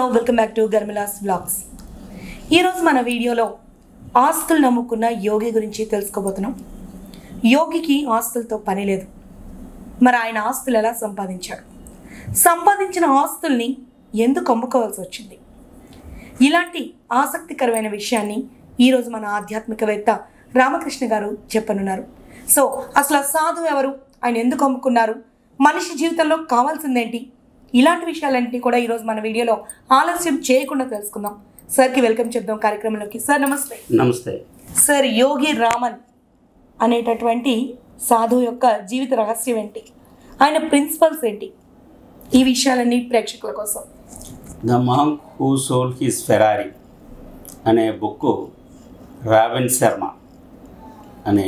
Welcome back to గర్మిలాస్ blogs ఈరోజు మన వీడియోలో ఆస్తులు నమ్ముకున్న యోగి గురించి తెలుసుకోబోతున్నాం యోగికి ఆస్తులతో పని లేదు మరి ఆయన ఆస్తులు ఎలా సంపాదించాడు సంపాదించిన ఆస్తుల్ని ఎందుకు అమ్ముకోవాల్సి వచ్చింది ఇలాంటి ఆసక్తికరమైన విషయాన్ని ఈరోజు మన ఆధ్యాత్మికవేత్త రామకృష్ణ గారు చెప్పనున్నారు సో అసలు ఆ సాధువు ఎవరు ఆయన ఎందుకు అమ్ముకున్నారు మనిషి జీవితంలో కావాల్సిందేంటి ఇలాంటి విషయాలన్నింటినీ కూడా ఈరోజు మన వీడియోలో ఆలస్యం చేయకుండా తెలుసుకుందాం సార్కి వెల్కమ్ చెప్దాం కార్యక్రమంలోకి సార్ నమస్తే నమస్తే సార్ యోగి రామన్ అనేటటువంటి సాధువు యొక్క జీవిత రహస్యం ఏంటి ఆయన ప్రిన్సిపల్స్ ఏంటి ఈ విషయాలన్నీ ప్రేక్షకుల కోసం the monk who sold his Ferrari అనే బుక్ రాబిన్ శర్మ అనే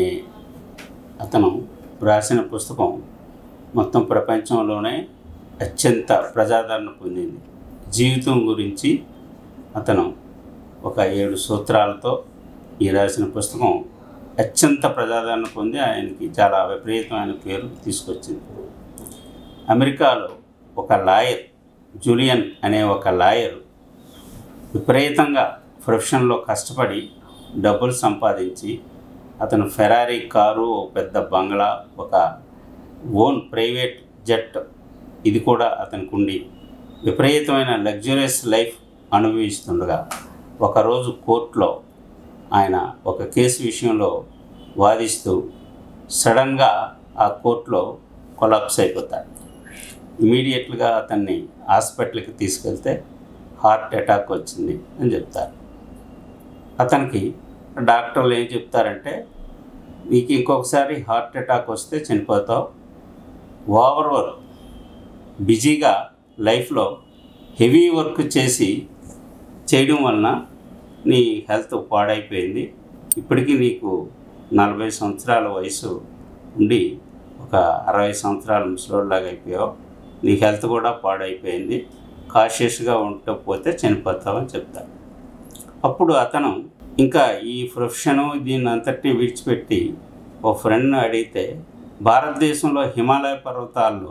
అతను రాసిన పుస్తకం మొత్తం ప్రపంచంలోనే అత్యంత ప్రజాదరణ పొందింది జీవితం గురించి అతను ఒక ఏడు సూత్రాలతో ఈ రాసిన పుస్తకం అత్యంత ప్రజాదరణ పొంది ఆయనకి చాలా విపరీతమైన పేరు తీసుకొచ్చింది అమెరికాలో ఒక లాయర్ జూలియన్ అనే ఒక లాయర్ విపరీతంగా ప్రొఫెషన్లో కష్టపడి డబ్బులు సంపాదించి అతను ఫెరారీ కారు ఒక పెద్ద బంగ్లా ఒక ఓన్ ప్రైవేట్ జెట్ ఇది కూడా అతనికి ఉండి విపరీతమైన లగ్జరియస్ లైఫ్ అనుభవిస్తుండగా ఒకరోజు కోర్టులో ఆయన ఒక కేసు విషయంలో వాదిస్తూ సడన్గా ఆ కోర్టులో కొలాప్స్ అయిపోతాడు ఇమీడియట్గా అతన్ని హాస్పిటల్కి తీసుకెళ్తే హార్ట్ అటాక్ వచ్చింది అని చెప్తారు అతనికి డాక్టర్లు ఏం చెప్తారంటే నీకు ఇంకొకసారి హార్ట్ అటాక్ వస్తే చనిపోతావు ఓవర్ వర్క్ బిజీగా లైఫ్లో హెవీ వర్క్ చేసి చేయడం వలన నీ హెల్త్ పాడైపోయింది ఇప్పటికీ నీకు నలభై సంవత్సరాల వయసు ఉండి ఒక అరవై సంవత్సరాల ముసలోళ్ళలాగా అయిపోయావు నీ హెల్త్ కూడా పాడైపోయింది కాషియస్గా ఉండకపోతే చనిపోతావు అని చెప్తారు అప్పుడు అతను ఇంకా ఈ ప్రొఫెషను దీన్ని అంతటినీ విడిచిపెట్టి ఓ ఫ్రెండ్ని అడిగితే భారతదేశంలో హిమాలయ పర్వతాల్లో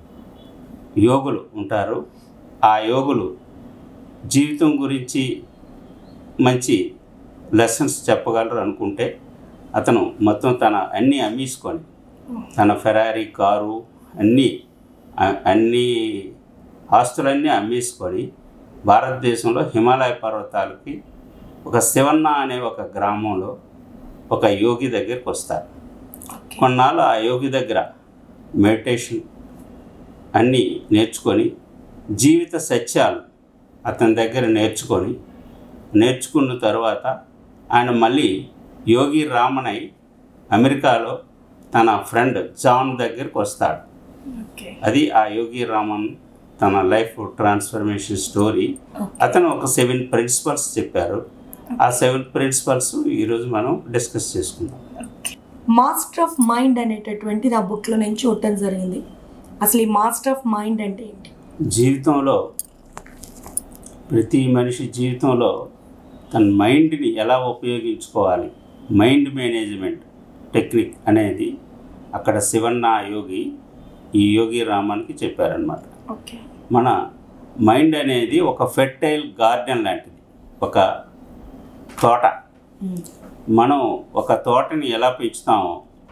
యోగులు ఉంటారు ఆ యోగులు జీవితం గురించి మంచి లెసన్స్ చెప్పగలరు అనుకుంటే అతను మొత్తం తన అన్నీ అమ్మేసుకొని తన ఫెరారీ కారు అన్నీ అ- అన్ని ఆస్తులన్నీ అమ్మేసుకొని భారతదేశంలో హిమాలయ పర్వతాలకి ఒక శివన్న అనే ఒక గ్రామంలో ఒక యోగి దగ్గరికి వస్తారు కొన్నాళ్ళు ఆ యోగి దగ్గర మెడిటేషన్ అన్నీ నేర్చుకొని జీవిత సత్యాలు అతని దగ్గర నేర్చుకొని నేర్చుకున్న తర్వాత ఆయన మళ్ళీ యోగి రామనై అమెరికాలో తన ఫ్రెండ్ జాన్ దగ్గరికి వస్తాడు ఓకే అది ఆ యోగి రామన్ తన లైఫ్ ట్రాన్స్ఫర్మేషన్ స్టోరీ అతను ఒక సెవెన్ ప్రిన్సిపల్స్ చెప్పారు ఆ సెవెన్ ప్రిన్సిపల్స్ ఈరోజు మనం డిస్కస్ చేసుకుందాం మాస్టర్ ఆఫ్ మైండ్ అనేటటువంటిది ఆ బుక్లో నేను చూడటం జరిగింది అసలు ఈ మాస్టర్ ఆఫ్ మైండ్ అంటే ఏంటి జీవితంలో ప్రతి మనిషి జీవితంలో తన మైండ్ని ఎలా ఉపయోగించుకోవాలి మైండ్ మేనేజ్మెంట్ టెక్నిక్ అనేది అక్కడ శివన్న యోగి ఈ యోగి రామానికి చెప్పారనమాట ఓకే మన మైండ్ అనేది ఒక ఫెర్టైల్ గార్డెన్ లాంటిది ఒక తోట మనం ఒక తోటని ఎలా పెంచుతామో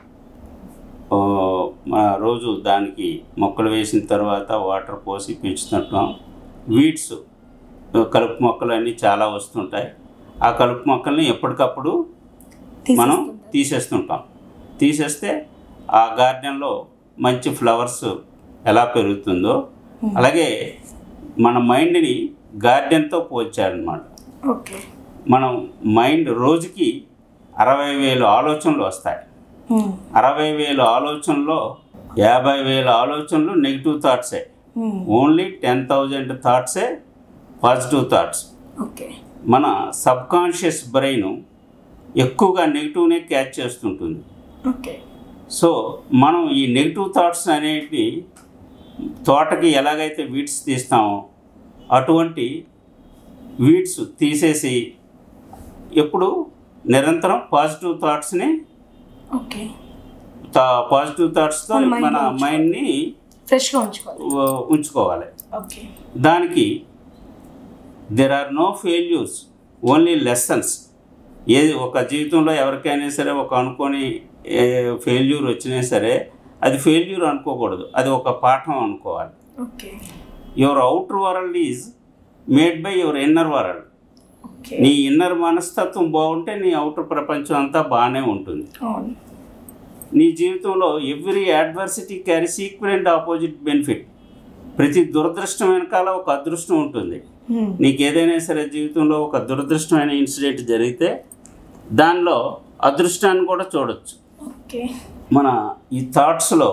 ఓ, మన రోజు దానికి మొక్కలు వేసిన తర్వాత వాటర్ పోసి పెంచుతుంటాం వీడ్స్ కలుపు మొక్కలు అన్నీ చాలా వస్తుంటాయి ఆ కలుపు మొక్కల్ని ఎప్పటికప్పుడు మనం తీసేస్తుంటాం తీసేస్తే ఆ గార్డెన్లో మంచి ఫ్లవర్స్ ఎలా పెరుగుతుందో అలాగే మన మైండ్ని గార్డెన్తో పోల్చారనమాట ఓకే మనం మైండ్ రోజుకి అరవై వేలు ఆలోచనలు వస్తాయి అరవై వేల ఆలోచనలో యాభై వేల ఆలోచనలు నెగిటివ్ థాట్సే ఓన్లీ టెన్ థౌజండ్ థాట్సే పాజిటివ్ థాట్స్ ఓకే మన సబ్ కాన్షియస్ బ్రెయిన్ ఎక్కువగా నెగిటివ్నే క్యాచ్ చేస్తుంటుంది ఓకే సో మనం ఈ నెగిటివ్ థాట్స్ అనేటివి తోటకి ఎలాగైతే వీడ్స్ తీస్తామో అటువంటి వీడ్స్ తీసేసి ఎప్పుడు నిరంతరం పాజిటివ్ థాట్స్ని ఓకే పాజిటివ్ థాట్స్తో మన mind మన లో ఉంచుకోవాలి. మైండ్ని ఫ్రెష్గా ఉంచుకోవాలి ఉంచుకోవాలి ఓకే దానికి there are no failures only lessons ఏది ఒక జీవితంలో ఎవరికైనా సరే ఒక అనుకోని ఫెయిల్యూర్ వచ్చినా సరే అది ఫెయిల్యూర్ అనుకోకూడదు అది ఒక పాఠం అనుకోవాలి okay your outer world is made by your inner world okay నీ ఇన్నర్ మనస్తత్వం బాగుంటే నీ అవుటర్ ప్రపంచం అంతా బాగానే ఉంటుంది అవును నీ జీవితంలో every adversity carries equal and opposite benefit ప్రతి దురదృష్టం వెనకాల ఒక అదృష్టం ఉంటుంది Hmm. నీకు ఏదైనా సరే జీవితంలో ఒక దురదృష్టమైన ఇన్సిడెంట్ జరిగితే దానిలో అదృష్టాన్ని కూడా చూడొచ్చు ఓకే మన ఈ థాట్స్లో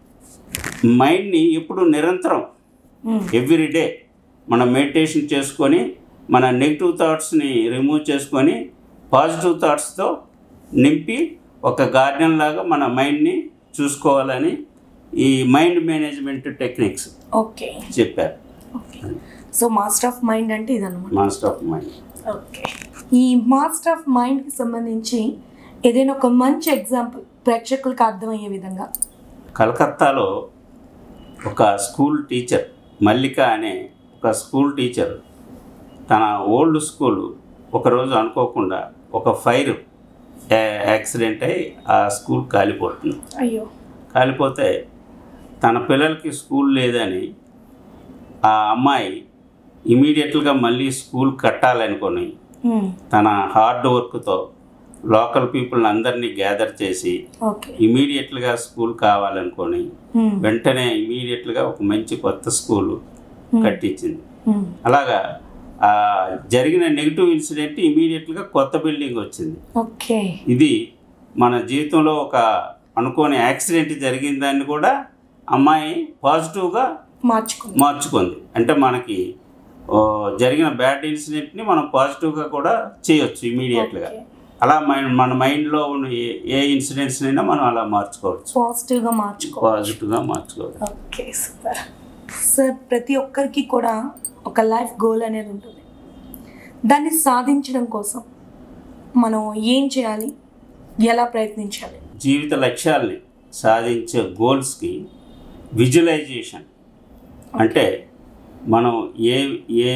మైండ్ని ఎప్పుడు నిరంతరం Hmm. ఎవ్రీ డే మనం మెడిటేషన్ చేసుకొని మన నెగిటివ్ థాట్స్ని రిమూవ్ చేసుకొని పాజిటివ్ థాట్స్తో నింపి ఒక గార్డెన్ లాగా మన మైండ్ని చూసుకోవాలని ఈ మైండ్ మేనేజ్మెంట్ టెక్నిక్స్ ఓకే చెప్పారు okay so master of mind అంటే ఇదన్నమాట మాస్టర్ ఆఫ్ మైండ్ ఓకే ఈ మాస్టర్ ఆఫ్ మైండ్కి సంబంధించి ఏదైనా ఒక మంచి ఎగ్జాంపుల్ ప్రేక్షకులకు అర్థమయ్యే విధంగా కలకత్తాలో ఒక స్కూల్ టీచర్ మల్లిక అనే ఒక స్కూల్ టీచర్ తన ఓల్డ్ స్కూల్ ఒకరోజు అనుకోకుండా ఒక ఫైర్ యాక్సిడెంట్ అయి ఆ స్కూల్ కాలిపోతుంది అయ్యో కాలిపోతే తన పిల్లలకి స్కూల్ లేదని ఆ అమ్మాయి ఇమీడియట్గా మళ్ళీ స్కూల్ కట్టాలనుకొని Hmm. తన హార్డ్ వర్క్తో లోకల్ పీపుల్ని అందరినీ గ్యాదర్ చేసి ఓకే ఇమీడియట్గా స్కూల్ కావాలనుకొని Hmm. వెంటనే ఇమీడియట్గా ఒక మంచి కొత్త స్కూల్ కట్టించింది Hmm. అలాగా ఆ జరిగిన నెగిటివ్ ఇన్సిడెంట్ ఇమీడియట్గా కొత్త బిల్డింగ్ వచ్చింది ఓకే ఇది మన జీవితంలో ఒక అనుకోని యాక్సిడెంట్ జరిగిందాన్ని కూడా అమ్మాయి పాజిటివ్గా మార్చుకుంది మార్చుకుంది అంటే మనకి ఓ, జరిగిన బ్యాడ్ ఇన్సిడెంట్ని మనం పాజిటివ్గా కూడా చేయొచ్చు ఇమీడియట్గా ఓకే. అలా మైండ్ మన మైండ్లో ఉన్న ఏ- ఏ ఇన్సిడెంట్స్నైనా మనం అలా మార్చుకోవచ్చు పాజిటివ్గా మార్చుకో పాజిటివ్గా మార్చుకోవచ్చు ఓకే సూపర్ సార్ ప్రతి ఒక్కరికి కూడా ఒక లైఫ్ గోల్ అనేది ఉంటుంది దాన్ని సాధించడం కోసం మనం ఏం చేయాలి ఎలా ప్రయత్నించాలి జీవిత లక్ష్యాల్ని సాధించే గోల్స్కి విజువలైజేషన్ అంటే మనం ఏ ఏ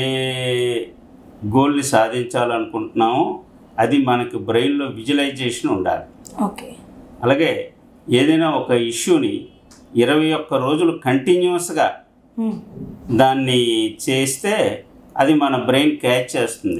గోల్ని సాధించాలనుకుంటున్నామో అది మనకి బ్రెయిన్లో విజువలైజేషన్ ఉండాలి ఓకే అలాగే ఏదైనా ఒక ఇష్యూని ఇరవై ఒక్క రోజులు కంటిన్యూస్గా Hmm. దాన్ని చేస్తే అది మన బ్రెయిన్ క్యాచ్ చేస్తుంది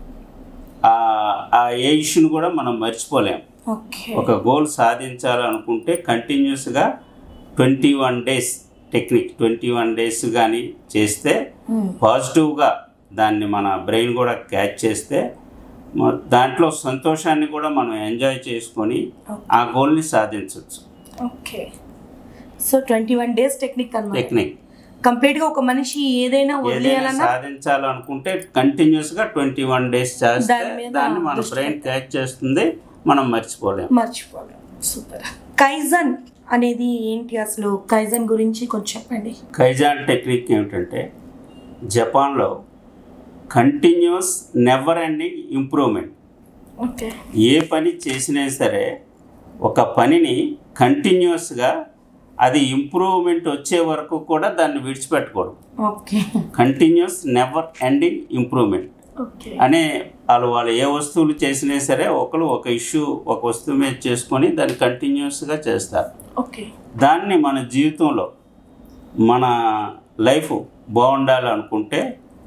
ఆ- ఆ ఏ ఇష్యూని కూడా మనం మర్చిపోలేం ఓకే ఒక గోల్ సాధించాలనుకుంటే కంటిన్యూస్గా twenty one days technique twenty one days కానీ చేస్తే Hmm. పాజిటివ్గా దాన్ని మన బ్రెయిన్ కూడా క్యాచ్ చేస్తే మ- దాంట్లో సంతోషాన్ని కూడా మనం ఎంజాయ్ చేసుకొని ఆ గోల్ని సాధించవచ్చు okay so twenty one days technique అనమాట టెక్నిక్ కంప్లీట్గా ఒక మనిషి ఏదైనా ఏదైనా వదిలేయాలన్నా సాధించాలనుకుంటే కంటిన్యూస్గా ట్వంటీ వన్ డేస్ చేస్తే దాని మీద దాన్ని మన దృష్టి బ్రెయిన్ క్యాచ్ చేస్తుంది మనం మర్చిపోలేం మర్చిపోలేం సూపర్ కైజన్ అనేది ఏంటి అసలు కైజన్ గురించి కొంచెం చెప్పండి కైజాన్ టెక్నిక్ ఏమిటంటే జపాన్లో continuous never ending improvement okay ఏ పని చేసినా సరే ఒక పనిని కంటిన్యూస్గా అది ఇంప్రూవ్మెంట్ వచ్చే వరకు కూడా దాన్ని విడిచిపెట్టకూడదు okay continuous never ending improvement okay అనే వాళ్ళు వాళ్ళు ఏ వస్తువులు చేసినా సరే ఒకరు ఒక ఇష్యూ ఒక వస్తువు మీద చేసుకొని దాన్ని కంటిన్యూస్గా చేస్తారు ఓకే దాన్ని మన జీవితంలో మన లైఫ్ బాగుండాలనుకుంటే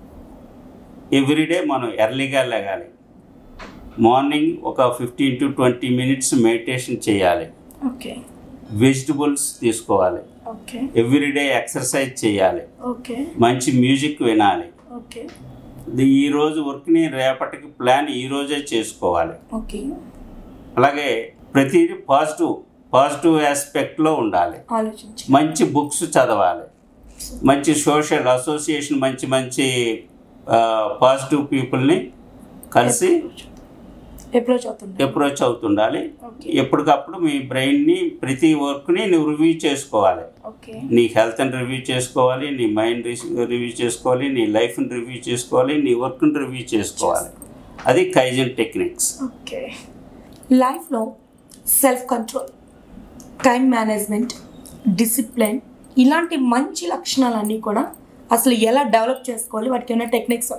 ఎవ్రీడే మనం ఎర్లీగా లేగాలి మార్నింగ్ ఒక fifteen to twenty minutes meditation చేయాలి ఓకే వెజిటబుల్స్ తీసుకోవాలి ఓకే ఎవ్రీడే ఎక్సర్సైజ్ చేయాలి ఓకే మంచి మ్యూజిక్ వినాలి ఓకే ఇది ఈ రోజు వర్క్ని రేపటికి ప్లాన్ ఈ రోజే చేసుకోవాలి ఓకే అలాగే ప్రతిదీ పాజిటివ్ పాజిటివ్ ఆస్పెక్ట్లో ఉండాలి ఆలోచించి మంచి బుక్స్ చదవాలి మంచి సోషల్ అసోసియేషన్ మంచి మంచి పాజిటివ్ పీపుల్ని కలిసి అప్రోచ్ అవుతుంది అప్రోచ్ అవుతుండాలి ఓకే ఎప్పటికప్పుడు మీ బ్రెయిన్ని ప్రతి వర్క్ని నువ్వు రివ్యూ చేసుకోవాలి ఓకే నీ హెల్త్ని రివ్యూ చేసుకోవాలి నీ మైండ్ రివ్యూ చేసుకోవాలి నీ లైఫ్ని రివ్యూ చేసుకోవాలి నీ వర్క్ని రివ్యూ చేసుకోవాలి అది కైజన్ టెక్నిక్స్ ఓకే లైఫ్లో self control time management discipline ఇలాంటి మంచి లక్షణాలన్నీ కూడా అసలు ఎలా డెవలప్ చేసుకోవాలి వాటికి ఏమైనా టెక్నిక్స్ ఉన్నాయా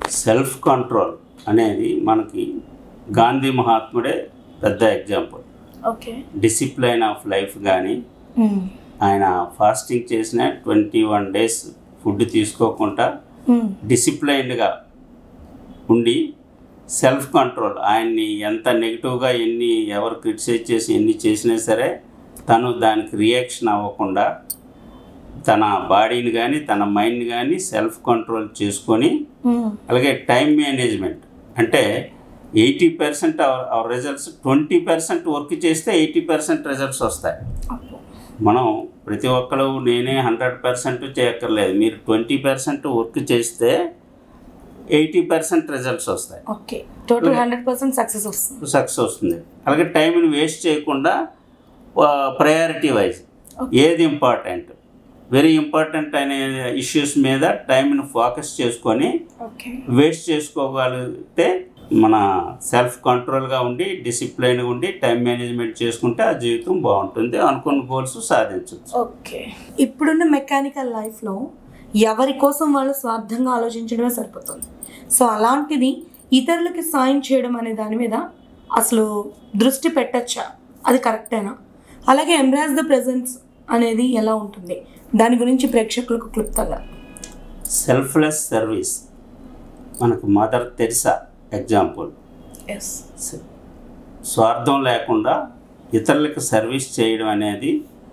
సెల్ఫ్ కంట్రోల్ అనేది మనకి గాంధీ మహాత్ముడే పెద్ద example okay discipline of life కానీ ఆయన ఫాస్టింగ్ చేసిన ట్వంటీ వన్ డేస్ ఫుడ్ తీసుకోకుండా డిసిప్లైన్డ్గా ఉండి సెల్ఫ్ కంట్రోల్ ఆయన్ని ఎంత నెగిటివ్గా ఎన్ని ఎవరు క్రిటిసైజ్ చేసి ఎన్ని చేసినా సరే తను దానికి రియాక్షన్ అవ్వకుండా తన బాడీని కానీ తన మైండ్ని కానీ సెల్ఫ్ కంట్రోల్ చేసుకొని అలాగే టైం మేనేజ్మెంట్ అంటే eighty percent our results twenty percent work చేస్తే ఎయిటీ పర్సెంట్ రిజల్ట్స్ వస్తాయి మనం ప్రతి ఒక్కరు నేనే హండ్రెడ్ పర్సెంట్ చేయక్కర్లేదు మీరు ట్వంటీ పర్సెంట్ వర్క్ చేస్తే ఎయిటీ పర్సెంట్ రిజల్ట్స్ వస్తాయి okay total hundred percent success వస్తుంది సక్సెస్ వస్తుంది అలాగే టైంని వేస్ట్ చేయకుండా ప్రయారిటీ వైజ్ ఏది ఇంపార్టెంట్ వెరీ ఇంపార్టెంట్ అనే ఇష్యూస్ మీద టైంని ఫోకస్ చేసుకొని ఓకే వేస్ట్ చేసుకోగలిగితే మన సెల్ఫ్ కంట్రోల్గా ఉండి డిసిప్లైన్గా ఉండి టైం మేనేజ్మెంట్ చేసుకుంటే ఆ జీవితం బాగుంటుంది అనుకున్న గోల్స్ సాధించవచ్చు ఓకే ఇప్పుడున్న మెకానికల్ లైఫ్లో ఎవరి కోసం వాళ్ళు స్వార్థంగా ఆలోచించడమే సరిపోతుంది సో అలాంటిది ఇతరులకి సాయం చేయడం అనే దాని మీద అసలు దృష్టి పెట్టచ్చా అది కరెక్టేనా అలాగే ఎంబ్రాస్ ద ప్రెజెన్స్ అనేది ఎలా ఉంటుంది దాని గురించి ప్రేక్షకులకు క్లుప్తంగా సెల్ఫ్లెస్ సర్వీస్ మనకు మదర్ తెరిసా ఎగ్జాంపుల్ ఎస్ స్వార్థం లేకుండా ఇతరులకు సర్వీస్ చేయడం అనేది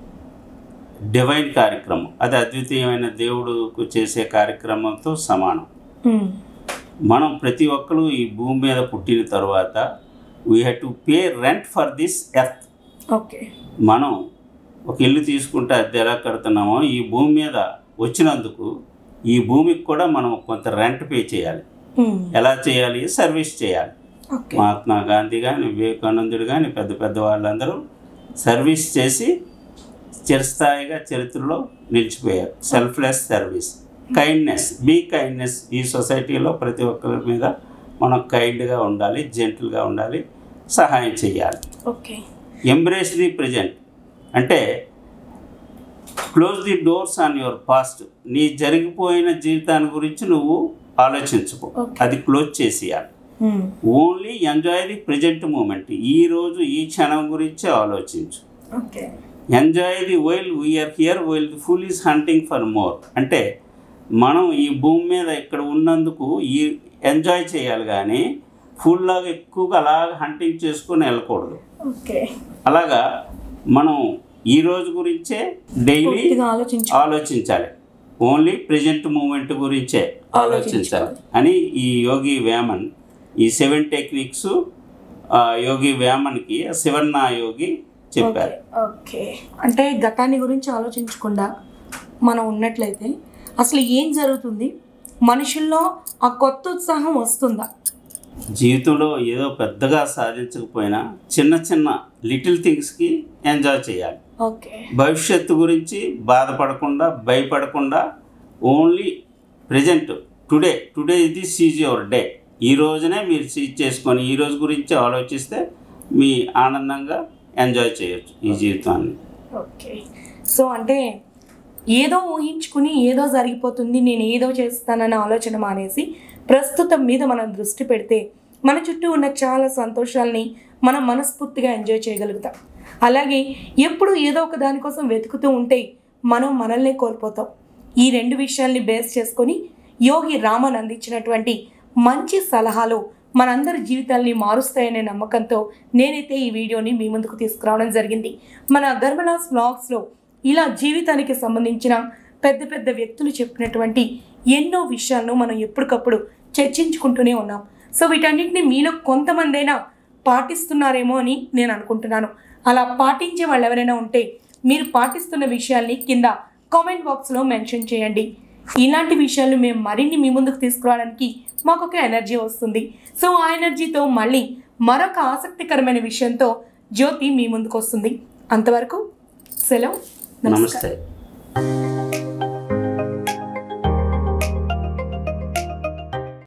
డివైన్ కార్యక్రమం అది అద్వితీయమైన దేవుడుకు చేసే కార్యక్రమంతో సమానం మనం ప్రతి ఒక్కరు ఈ భూమి మీద పుట్టిన తర్వాత we have to pay rent for this earth okay మనం ఒక ఇల్లు తీసుకుంటే అద్దె ఎలా కడుతున్నామో ఈ భూమి మీద వచ్చినందుకు ఈ భూమికి కూడా మనం కొంత రెంట్ పే చేయాలి ఎలా చేయాలి సర్వీస్ చేయాలి ఓకే మహాత్మా గాంధీ కానీ వివేకానందుడు కానీ పెద్ద పెద్ద వాళ్ళందరూ సర్వీస్ చేసి చిరస్థాయిగా చరిత్రలో నిలిచిపోయారు selfless service kindness be kindness ఈ సొసైటీలో ప్రతి ఒక్కరి మీద మనం కైండ్గా ఉండాలి జెంటిల్గా ఉండాలి సహాయం చేయాలి ఓకే ఎంబ్రేస్ ది ప్రజెంట్ అంటే close the doors on your past నీ జరిగిపోయిన జీవితాన్ని గురించి నువ్వు ఆలోచించుకో Okay. అది క్లోజ్ చేసేయాలి only enjoy the present moment ఈ రోజు ఈ క్షణం గురించి ఆలోచించు okay enjoy the while we're here while the fool is hunting for more అంటే మనం ఈ భూమి మీద ఇక్కడ ఉన్నందుకు ఈ ఎంజాయ్ చేయాలి కానీ ఫుల్ లాగా ఎక్కువగా అలాగ హంటింగ్ చేసుకొని వెళ్ళకూడదు ఓకే అలాగా మనం ఈ రోజు గురించే డైలీ పూర్తిగా ఆలోచించు ఆలోచించాలి ఓన్లీ ప్రజెంట్ మూమెంట్ గురించే ఆలోచించాలి అని ఈ యోగి వేమన్ ఈ సెవెన్ టెక్నిక్స్ యోగి వేమన్కి శివన్న యోగి చెప్పారు ఓకే అంటే గతాన్ని గురించి ఆలోచించకుండా మనం ఉన్నట్లయితే అసలు ఏం జరుగుతుంది మనుషుల్లో ఆ కొత్త ఉత్సాహం వస్తుందా జీవితంలో ఏదో పెద్దగా సాధించకపోయినా చిన్న చిన్న లిటిల్ థింగ్స్కి ఎంజాయ్ చేయాలి ఓకే భవిష్యత్తు గురించి బాధపడకుండా భయపడకుండా ఓన్లీ ప్రజెంట్ టుడే టుడే ఇది సీజ్ యువర్ డే ఈ రోజునే మీరు సీజ్ చేసుకొని ఈ రోజు గురించి ఆలోచిస్తే మీ ఆనందంగా ఎంజాయ్ చేయొచ్చు ఈ జీవితాన్ని ఓకే సో అంటే ఏదో ఊహించుకుని ఏదో జరిగిపోతుంది నేను ఏదో చేస్తానన్న ఆలోచన మానేసి ప్రస్తుతం మీద మనం దృష్టి పెడితే మన చుట్టూ ఉన్న చాలా సంతోషాలని మనం మనస్ఫూర్తిగా ఎంజాయ్ చేయగలుగుతాం అలాగే ఎప్పుడు ఏదో ఒక దానికోసం వెతుకుతూ ఉంటే మనం మనల్నే కోల్పోతాం ఈ రెండు విషయాల్ని బేస్ చేసుకొని యోగి రామన్ అందించినటువంటి మంచి సలహాలు మనందరి జీవితాల్ని మారుస్తాయనే నమ్మకంతో నేనైతే ఈ వీడియోని మీ ముందుకు తీసుకురావడం జరిగింది మన గర్మలాస్ వ్లాగ్స్లో ఇలా జీవితానికి సంబంధించిన పెద్ద పెద్ద వ్యక్తులు చెప్పినటువంటి ఎన్నో విషయాలను మనం ఎప్పటికప్పుడు చర్చించుకుంటూనే ఉన్నాం సో వీటన్నిటిని మీలో కొంతమందైనా పాటిస్తున్నారేమో అని నేను అనుకుంటున్నాను అలా పాటించే వాళ్ళు ఎవరైనా ఉంటే మీరు పాటిస్తున్న విషయాల్ని కింద కామెంట్ బాక్స్లో మెన్షన్ చేయండి ఇలాంటి విషయాలు మేము మరిన్ని మీ ముందుకు తీసుకురావడానికి మాకు ఒక ఎనర్జీ వస్తుంది సో ఆ ఎనర్జీతో మళ్ళీ మరొక ఆసక్తికరమైన విషయంతో జ్యోతి మీ ముందుకు వస్తుంది అంతవరకు సెలవు నమస్కారం నమస్తే